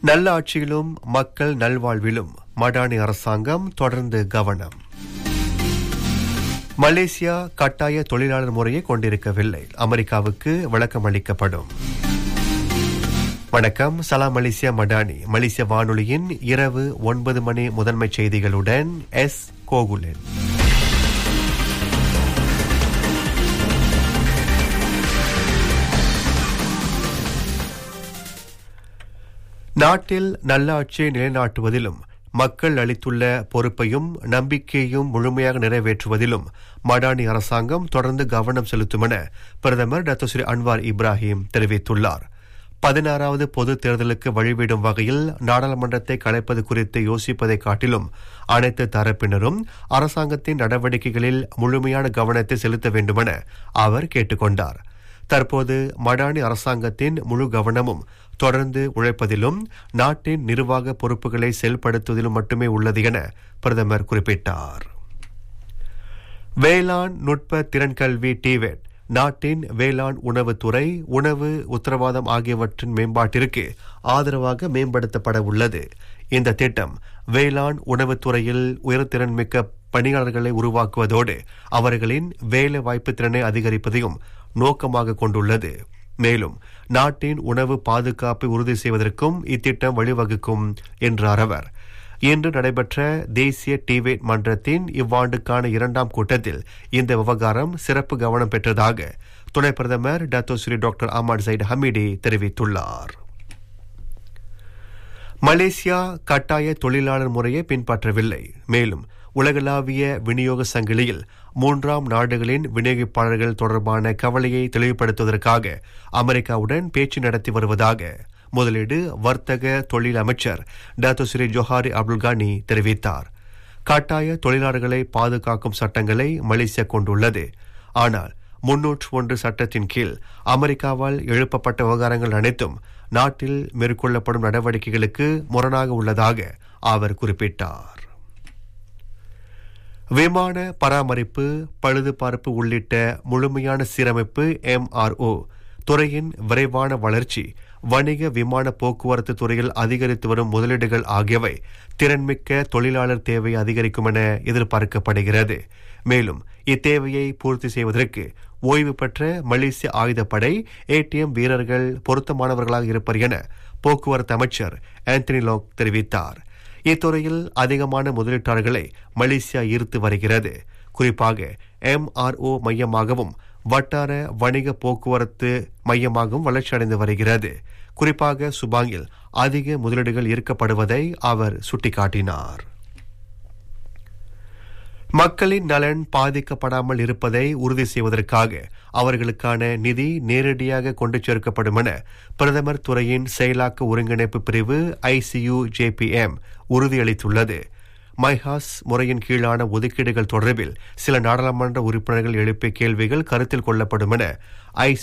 நல்ல ஆட்சியிலும் மக்கள் நல்வாழ்விலும் மடானி அரசாங்கம் தொடர்ந்து கவனம் மலேசியா கட்டாய தொழிலாளர் முறையை கொண்டிருக்கவில்லை அமெரிக்காவுக்கு விளக்கம் அளிக்கப்படும் வணக்கம் சலாம் மலேசியா மடானி மலேசிய வானொலியின் இரவு ஒன்பது மணி முதன்மை செய்திகளுடன் எஸ் கோகுலன் நாட்டில் நல்ல ஆட்சியை நிலைநாட்டுவதிலும் மக்கள் அளித்துள்ள பொறுப்பையும் நம்பிக்கையையும் முழுமையாக நிறைவேற்றுவதிலும் மடானி அரசாங்கம் தொடர்ந்து கவனம் செலுத்தும் என பிரதமர் டாக்டர் ஸ்ரீ அன்வார் இப்ராஹிம் தெரிவித்துள்ளார் பதினாறாவது பொது தேர்தலுக்கு வழிவிடும் வகையில் நாடாளுமன்றத்தை கலைப்பது குறித்து யோசிப்பதை காட்டிலும் அனைத்து தரப்பினரும் அரசாங்கத்தின் நடவடிக்கைகளில் முழுமையான கவனத்தை செலுத்த வேண்டுமென அவர் கேட்டுக்கொண்டார் தற்போது மடானி அரசாங்கத்தின் முழு கவனமும் தொடர்ந்து உழைப்பதிலும் நாட்டின் நிர்வாக பொறுப்புகளை செயல்படுத்துவதிலும் மட்டுமே உள்ளது என பிரதமர் குறிப்பிட்டார் வேளாண் நுட்ப திறன்கல்வி டிவெட் நாட்டின் வேளாண் உணவுத்துறை உணவு உத்தரவாதம் ஆகியவற்றின் மேம்பாட்டிற்கு ஆதரவாக மேம்படுத்தப்பட உள்ளது இந்த திட்டம் வேளாண் உணவுத்துறையில் உயர்திறன்மிக்க பணியாளர்களை உருவாக்குவதோடு அவர்களின் வேலை வாய்ப்பு திறனை அதிகரிப்பதையும் நோக்கமாக கொண்டுள்ளது மேலும் நாட்டின் உணவு பாதுகாப்பை உறுதி செய்வதற்கும் இத்திட்டம் வழிவகுக்கும் என்றார் அவர் இன்று நடைபெற்ற தேசிய டிவேட் மன்றத்தின் இவ்வாண்டுக்கான இரண்டாம் கூட்டத்தில் இந்த விவகாரம் சிறப்பு கவனம் பெற்றதாக துணை பிரதமர் Datuk Seri doctor Ahmad Zahid Hamidi தெரிவித்துள்ளார் மலேசியா கட்டாய தொழிலாளர் முறையை பின்பற்றவில்லை மேலும் உலகளாவிய விநியோக சங்கிலியில் மூன்றாம் நாடுகளின் விநியோகிப்பாளர்கள் தொடர்பான கவலையை தெளிவுபடுத்துவதற்காக அமெரிக்காவுடன் பேச்சு நடத்தி வருவதாக முதலீடு வர்த்தக தொழில் அமைச்சர் டாக்டர் ஸ்ரீ ஜொஹாரி அப்துல்கானி தெரிவித்தார் கட்டாய தொழிலாளர்களை பாதுகாக்கும் சட்டங்களை மலேசியா கொண்டுள்ளது ஆனால் முன்னூற்று ஒன்று சட்டத்தின் கீழ் அமெரிக்காவால் எழுப்பப்பட்ட விவகாரங்கள் அனைத்தும் நாட்டில் மேற்கொள்ளப்படும் நடவடிக்கைகளுக்கு முரணாக உள்ளதாக அவர் குறிப்பிட்டார் விமான பராமரிப்பு பழுதுபார்ப்பு உள்ளிட்ட முழுமையான சீரமைப்பு எம்ஆர்ஓ துறையின் விரைவான வளர்ச்சி வணிக விமான போக்குவரத்து துறையில் அதிகரித்து வரும் முதலீடுகள் ஆகியவை திறன்மிக்க தொழிலாளர் தேவையை அதிகரிக்கும் என எதிர்பார்க்கப்படுகிறது மேலும் இத்தேவையை பூர்த்தி செய்வதற்கு ஓய்வு பெற்ற மலேசிய ஆயுதப்படை ஏடிஎம் வீரர்கள் பொருத்தமானவர்களாக இருப்பர் என போக்குவரத்து அமைச்சர் ஆந்தனி லாக் தெரிவித்தார் இத்துறையில் அதிகமான முதலீட்டாளர்களை மலேசியா ஈர்த்து வருகிறது குறிப்பாக எம்ஆர்ஓ மையமாகவும் வட்டார வணிக போக்குவரத்து மையமாகவும் வளர்ச்சியடைந்து வருகிறது குறிப்பாக சுபாங்கில் அதிக முதலீடுகள் ஈர்க்கப்படுவதை அவர் சுட்டிக்காட்டினார் மக்களின் நலன் பாதிக்கப்படாமல் இருப்பதை உறுதி செய்வதற்காக அவர்களுக்கான நிதி நேரடியாக கொண்டு சேர்க்கப்படும் என பிரதமர் துறையின் செயலாக்க ஒருங்கிணைப்பு பிரிவு ஐசியு ஜேபிஎம் உறுதியளித்துள்ளது மைஹாஸ் முறையின் கீழான ஒதுக்கீடுகள் தொடர்பில் சில நாடாளுமன்ற உறுப்பினர்கள் எழுப்பிய கேள்விகள் கருத்தில் கொள்ளப்படும் என